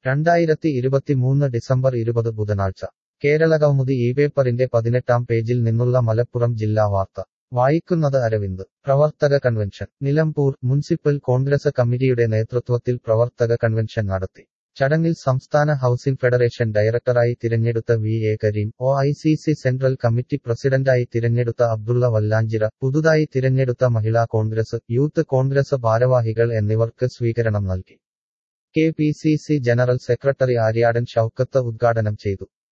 രണ്ടായിരത്തി ഇരുപത്തിമൂന്ന് ഡിസംബർ ഇരുപത് ബുധനാഴ്ച കേരളകൗമുദി ഈ പേപ്പറിന്റെ പതിനെട്ടാം പേജിൽ നിന്നുള്ള മലപ്പുറം ജില്ലാ വാർത്ത വായിക്കുന്നത് അരവിന്ദ് പ്രവർത്തക കൺവെൻഷൻ നിലമ്പൂർ മുനിസിപ്പൽ കോൺഗ്രസ് കമ്മിറ്റിയുടെ നേതൃത്വത്തിൽ പ്രവർത്തക കൺവെൻഷൻ നടത്തി ചടങ്ങിൽ സംസ്ഥാന ഹൌസിംഗ് ഫെഡറേഷൻ ഡയറക്ടറായി തിരഞ്ഞെടുത്ത V A Kareem O I C C central committee പ്രസിഡന്റായി തിരഞ്ഞെടുത്ത അബ്ദുള്ള വല്ലാഞ്ചിറ പുതുതായി തിരഞ്ഞെടുത്ത മഹിളാ കോൺഗ്രസ് യൂത്ത് കോൺഗ്രസ് ഭാരവാഹികൾ എന്നിവർക്ക് സ്വീകരണം നൽകി K P C C general secretary Aryadan Shoukath ഉദ്ഘാടനം ചെയ്തു